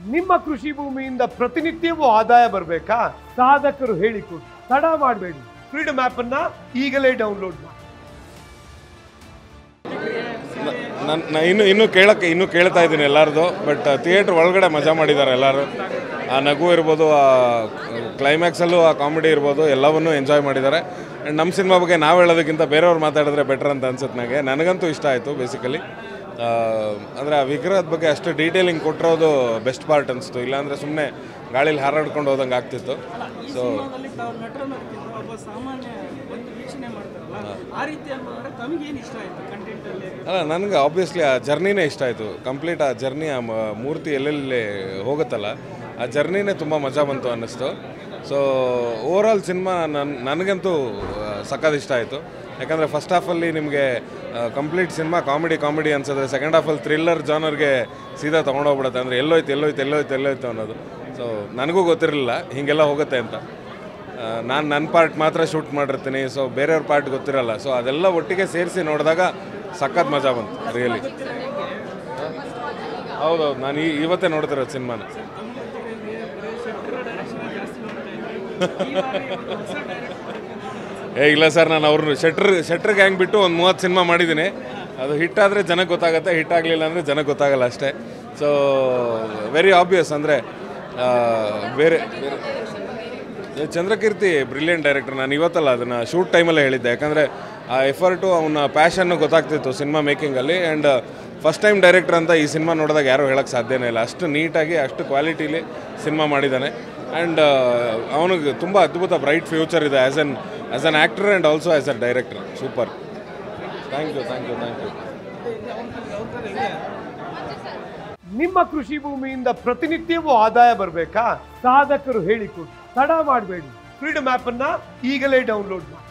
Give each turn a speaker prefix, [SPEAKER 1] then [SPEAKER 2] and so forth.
[SPEAKER 1] ನಿಮ್ಮ ಕೃಷಿ ಭೂಮಿಯಿಂದ ಪ್ರತಿನಿತ್ಯವೂ ಆದಾಯ ಬರಬೇಕಾ ಸಾಧಕರು ಹೇಳಿಕೊಡಿ ತಡ ಮಾಡಬೇಡಿ ಫ್ರೀಡಮ್ ಆಪ್ ಅನ್ನ ಈಗಲೇ ಡೌನ್ಲೋಡ್ ಮಾಡಿ
[SPEAKER 2] ನನ್ನ ನಾ ಇನ್ನೂ ಇನ್ನೂ ಕೇಳಕ್ಕೆ ಇನ್ನೂ ಕೇಳ್ತಾ ಇದ್ದೀನಿ ಎಲ್ಲರದು ಬಟ್ ಥಿಯೇಟ್ರ್ ಒಳಗಡೆ ಮಜಾ ಮಾಡಿದ್ದಾರೆ ಎಲ್ಲರೂ ಆ ನಗು ಇರ್ಬೋದು ಆ ಕ್ಲೈಮ್ಯಾಕ್ಸಲ್ಲೂ ಆ ಕಾಮಿಡಿ ಇರ್ಬೋದು ಎಲ್ಲವನ್ನೂ ಎಂಜಾಯ್ ಮಾಡಿದ್ದಾರೆ ಆ್ಯಂಡ್ ನಮ್ಮ ಸಿನಿಮಾ ಬಗ್ಗೆ ನಾವು ಹೇಳೋದಕ್ಕಿಂತ ಬೇರೆಯವ್ರು ಮಾತಾಡಿದ್ರೆ ಬೆಟರ್ ಅಂತ ಅನ್ಸುತ್ತೆ ನನಗೆ ನನಗಂತೂ ಇಷ್ಟ ಆಯಿತು ಬೇಸಿಕಲಿ ಅಂದರೆ ಆ ವಿಗ್ರಹದ ಬಗ್ಗೆ ಅಷ್ಟು ಡೀಟೇಲಿಂಗ್ ಕೊಟ್ಟಿರೋದು ಬೆಸ್ಟ್ ಪಾರ್ಟ್ ಅನಿಸ್ತು ಇಲ್ಲಾಂದರೆ ಸುಮ್ಮನೆ ಗಾಳೀಲಿ ಹಾರಾಡ್ಕೊಂಡು ಹೋದಂಗೆ ಆಗ್ತಿತ್ತು ಸೊ
[SPEAKER 3] ಸಿನಿಮಾದಲ್ಲಿ ತಾವು ನಟರನ್ನೋದಕ್ಕಿಂತ ಒಬ್ಬ ಸಾಮಾನ್ಯ ಒಂದು ವೀಕ್ಷಣೆ ಮಾಡ್ತಾರಲ್ಲ ಆ ರೀತಿ ಅನ್ನೋದ್ರೆ ತಮಗೇನು ಇಷ್ಟ ಆಯ್ತು ಕಂಟೆಂಟ್ ಅಲ್ಲಿ
[SPEAKER 2] ಅಲ್ಲ ನನಗೆ ಆಬ್ವಿಯಸ್ಲಿ ಆ ಜರ್ನಿನೇ ಇಷ್ಟ ಆಯಿತು ಕಂಪ್ಲೀಟ್ ಆ ಜರ್ನಿ ಆ ಮ- ಮೂರ್ತಿ ಎಲ್ಲೆಲ್ಲಿ ಹೋಗುತ್ತಲ್ಲ ಆ ಜರ್ನಿನೇ ತುಂಬ ಮಜಾ ಬಂತು ಅನ್ನಿಸ್ತು ಸೊ ಓವರಾಲ್ ಸಿನಿಮಾ ನನ್ನ ನನಗಂತೂ ಸಖತ್ ಇಷ್ಟ ಆಯಿತು ಯಾಕಂದರೆ ಫಸ್ಟ್ ಹಾಫಲ್ಲಿ ನಿಮಗೆ ಕಂಪ್ಲೀಟ್ ಸಿನಿಮಾ ಕಾಮಿಡಿ ಕಾಮಿಡಿ ಅನ್ಸಿದ್ರೆ ಸೆಕೆಂಡ್ ಹಾಫಲ್ಲಿ ಥ್ರಿಲ್ಲರ್ ಜಾನರ್ಗೆ ಸೀದಾ ತೊಗೊಂಡೋಗ್ಬಿಡುತ್ತೆ ಅಂದರೆ ಎಲ್ಲೋಯ್ತು ಎಲ್ಲೋಯ್ತು ಎಲ್ಲೋಯ್ತು ಎಲ್ಲೋಯ್ತು ಅನ್ನೋದು ಸೊ ನನಗೂ ಗೊತ್ತಿರಲಿಲ್ಲ ಹೀಗೆಲ್ಲ ಹೋಗುತ್ತೆ ಅಂತ ನಾನು ನನ್ನ ಪಾರ್ಟ್ ಮಾತ್ರ ಶೂಟ್ ಮಾಡಿರ್ತೀನಿ ಸೊ ಬೇರೆಯವ್ರ ಪಾರ್ಟ್ ಗೊತ್ತಿರಲ್ಲ ಸೊ ಅದೆಲ್ಲ ಒಟ್ಟಿಗೆ ಸೇರಿಸಿ ನೋಡಿದಾಗ ಸಖತ್ ಮಜಾ ಬಂತು ರಿಯಲಿ ಹೌದೌದು ನಾನು ಈ ಇವತ್ತೇ ನೋಡ್ತಿರೋದು ಸಿನಿಮಾನ ಏ ಇಲ್ಲ ಸರ್ ನಾನು ಅವ್ರನ್ನ ಶೆಟ್ರ್ ಶೆಟ್ರ್ ಗ್ಯಾಂಗ್ ಬಿಟ್ಟು ಒಂದು ಮೂವತ್ತು ಸಿನಿಮಾ ಮಾಡಿದ್ದೀನಿ ಅದು ಹಿಟ್ ಆದರೆ ಜನಕ್ಕೆ ಗೊತ್ತಾಗುತ್ತೆ ಹಿಟ್ ಆಗಲಿಲ್ಲ ಅಂದರೆ ಜನಕ್ಕೆ ಗೊತ್ತಾಗಲ್ಲ ಅಷ್ಟೇ ಸೊ ವೆರಿ ಆಬ್ವಿಯಸ್ ಅಂದರೆ ಬೇರೆ ಬೇರೆ ಏ, ಚಂದ್ರಕೀರ್ತಿ ಬ್ರಿಲಿಯಂಟ್ ಡೈರೆಕ್ಟರ್ ನಾನು ಇವತ್ತಲ್ಲ ಅದನ್ನು ಶೂಟ್ ಟೈಮಲ್ಲೇ ಹೇಳಿದ್ದೆ ಯಾಕಂದರೆ ಆ ಎಫರ್ಟು ಅವನ ಪ್ಯಾಷನ್ನು ಗೊತ್ತಾಗ್ತಿತ್ತು ಸಿನಿಮಾ ಮೇಕಿಂಗಲ್ಲಿ ಆ್ಯಂಡ್ ಫಸ್ಟ್ ಟೈಮ್ ಡೈರೆಕ್ಟರ್ ಅಂತ ಈ ಸಿನಿಮಾ ನೋಡಿದಾಗ ಯಾರೂ ಹೇಳೋಕ್ಕೆ ಸಾಧ್ಯನೇ ಇಲ್ಲ ಅಷ್ಟು ನೀಟಾಗಿ ಅಷ್ಟು ಕ್ವಾಲಿಟಿಲಿ ಸಿನಿಮಾ ಮಾಡಿದ್ದಾನೆ ಆ್ಯಂಡ್ ಅವನಿಗೆ ತುಂಬ ಅದ್ಭುತ ಬ್ರೈಟ್ ಫ್ಯೂಚರ್ ಇದೆ as an as an actor and also as a director super thank you thank you thank you
[SPEAKER 1] ನಿಮ್ಮ ಕೃಷಿ ಭೂಮಿಯಿಂದ ಪ್ರತಿನಿತ್ಯವೂ ಆದಾಯ ಬರಬೇಕಾ ಸಾಧಕರು ಹೇಳಿಕೊಡಿ ತಡ ಮಾಡಬೇಡಿ ಫ್ರೀಡಮ್ ಆಪ್ ಅನ್ನ ಈಗಲೇ ಡೌನ್ಲೋಡ್ ಮಾಡಿ